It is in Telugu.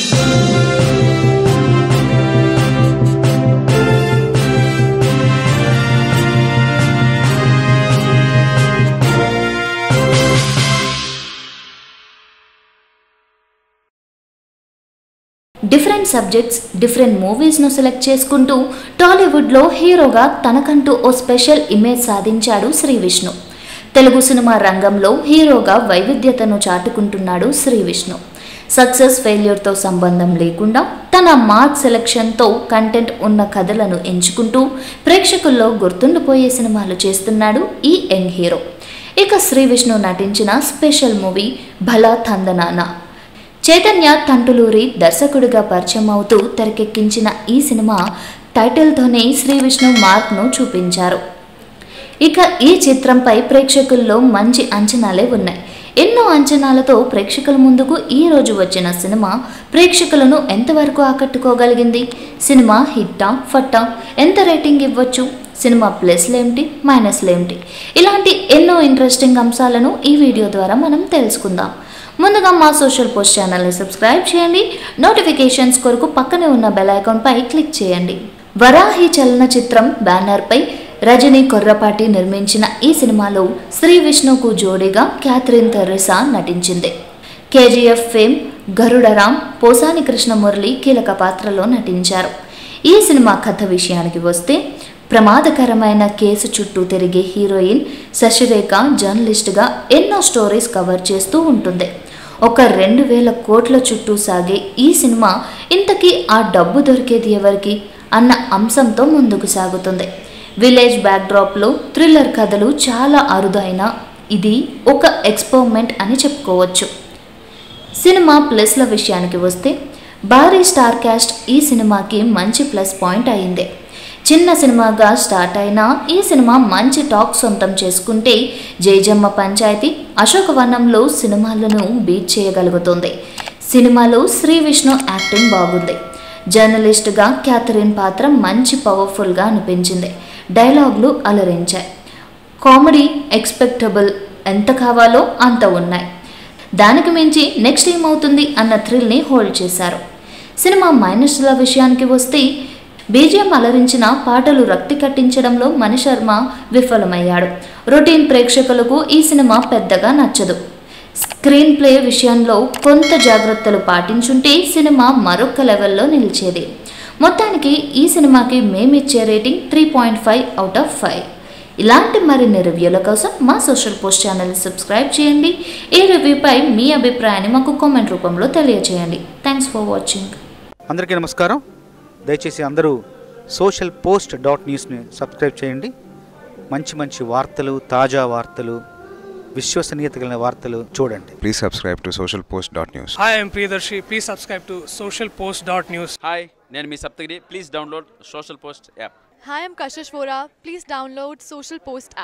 డిఫరెంట్ సబ్జెక్ట్స్ డిఫరెంట్ మూవీస్ను సెలెక్ట్ చేసుకుంటూ టాలీవుడ్లో హీరోగా తనకంటూ ఓ స్పెషల్ ఇమేజ్ సాధించాడు శ్రీ విష్ణు తెలుగు సినిమా రంగంలో హీరోగా వైవిధ్యతను చాటుకుంటున్నాడు శ్రీ విష్ణు సక్సెస్ ఫెయిల్యూర్తో సంబంధం లేకుండా తన మార్క్ సెలెక్షన్తో కంటెంట్ ఉన్న కథలను ఎంచుకుంటూ ప్రేక్షకుల్లో గుర్తుండిపోయే సినిమాలు చేస్తున్నాడు ఈ యంగ్ హీరో ఇక శ్రీ విష్ణు నటించిన స్పెషల్ మూవీ భలా తందనానా చైతన్య తంటులూరి దర్శకుడిగా పరిచయం అవుతూ తెరకెక్కించిన ఈ సినిమా టైటిల్తోనే శ్రీ విష్ణు మార్క్ను చూపించారు ఇక ఈ చిత్రంపై ప్రేక్షకుల్లో మంచి అంచనాలే ఉన్నాయి ఎన్నో అంచనాలతో ప్రేక్షకుల ముందుకు ఈ రోజు వచ్చిన సినిమా ప్రేక్షకులను ఎంతవరకు ఆకట్టుకోగలిగింది సినిమా హిట్టా ఫట్టా ఎంత రేటింగ్ ఇవ్వచ్చు సినిమా ప్లస్లేమిటి మైనస్లేమిటి ఇలాంటి ఎన్నో ఇంట్రెస్టింగ్ అంశాలను ఈ వీడియో ద్వారా మనం తెలుసుకుందాం ముందుగా మా సోషల్ పోస్ట్ ఛానల్ని సబ్స్క్రైబ్ చేయండి నోటిఫికేషన్స్ కొరకు పక్కనే ఉన్న బెల్ ఐకాన్పై క్లిక్ చేయండి వరాహి చలనచిత్రం బ్యానర్పై రజనీ కొర్రపాటి నిర్మించిన ఈ సినిమాలో శ్రీ విష్ణుకు జోడీగా క్యాథరిన్ తెరెసా నటించింది కేజీఎఫ్ ఫేమ్ గరుడరాం పోసాని కృష్ణమురళి కీలక పాత్రలో నటించారు ఈ సినిమా కథ విషయానికి వస్తే ప్రమాదకరమైన కేసు చుట్టూ తిరిగే హీరోయిన్ శశిరేఖ జర్నలిస్ట్గా ఎన్నో స్టోరీస్ కవర్ చేస్తూ ఉంటుంది ఒక రెండు వేల కోట్ల చుట్టూ సాగే ఈ సినిమా ఇంతకీ ఆ డబ్బు దొరికేది ఎవరికి అన్న అంశంతో ముందుకు సాగుతుంది విలేజ్ బ్యాక్డ్రాప్లో థ్రిల్లర్ కథలు చాలా అరుదైన ఇది ఒక ఎక్స్పెరిమెంట్ అని చెప్పుకోవచ్చు సినిమా ప్లస్ల విషయానికి వస్తే భారీ స్టార్ క్యాస్ట్ ఈ సినిమాకి మంచి ప్లస్ పాయింట్ అయింది చిన్న సినిమాగా స్టార్ట్ అయిన ఈ సినిమా మంచి టాక్ సొంతం చేసుకుంటే జయజమ్మ పంచాయతీ అశోకవనంలో సినిమాలను బీట్ చేయగలుగుతుంది సినిమాలో శ్రీ విష్ణు యాక్టింగ్ బాగుంది జర్నలిస్ట్గా క్యాథరిన్ పాత్ర మంచి పవర్ఫుల్గా అనిపించింది డైలాగులు అలరించాయి కామెడీ ఎక్స్పెక్టబుల్ ఎంత కావాలో అంత ఉన్నాయి దానికి మించి నెక్స్ట్ ఏమవుతుంది అన్న థ్రిల్ని హోల్డ్ చేశారు సినిమా మైనస్ల విషయానికి వస్తే బీజిఎం అలరించిన పాటలు రక్తి కట్టించడంలో మణిశర్మ విఫలమయ్యాడు రొటీన్ ప్రేక్షకులకు ఈ సినిమా పెద్దగా నచ్చదు స్క్రీన్ ప్లే విషయంలో కొంత జాగ్రత్తలు పాటించుంటే సినిమా మరొక లెవెల్లో నిలిచేది మొత్తానికి ఈ సినిమాకి మేమిచ్చే rating three point five out of five ఇలాంటి మరిన్ని రివ్యూల కోసం మా సోషల్ పోస్ట్ ఛానల్ని సబ్స్క్రైబ్ చేయండి ఈ రివ్యూపై మీ అభిప్రాయాన్ని మాకు కామెంట్ రూపంలో తెలియజేయండి థ్యాంక్స్ ఫర్ వాచింగ్ అందరికీ నమస్కారం దయచేసి అందరూ సోషల్ పోస్ట్ డాట్ న్యూస్ని సబ్స్క్రైబ్ చేయండి మంచి మంచి వార్తలు తాజా వార్తలు విశ్వసనీయత కలిగిన వార్తలు చూడండి Please subscribe to socialpost.news. Hi, I'm Priyadarshi. Please subscribe to socialpost.news. Hi నేను మీ Saptagiri please download social post app Hi, I'm Kashish Vora. Please download Social Post app.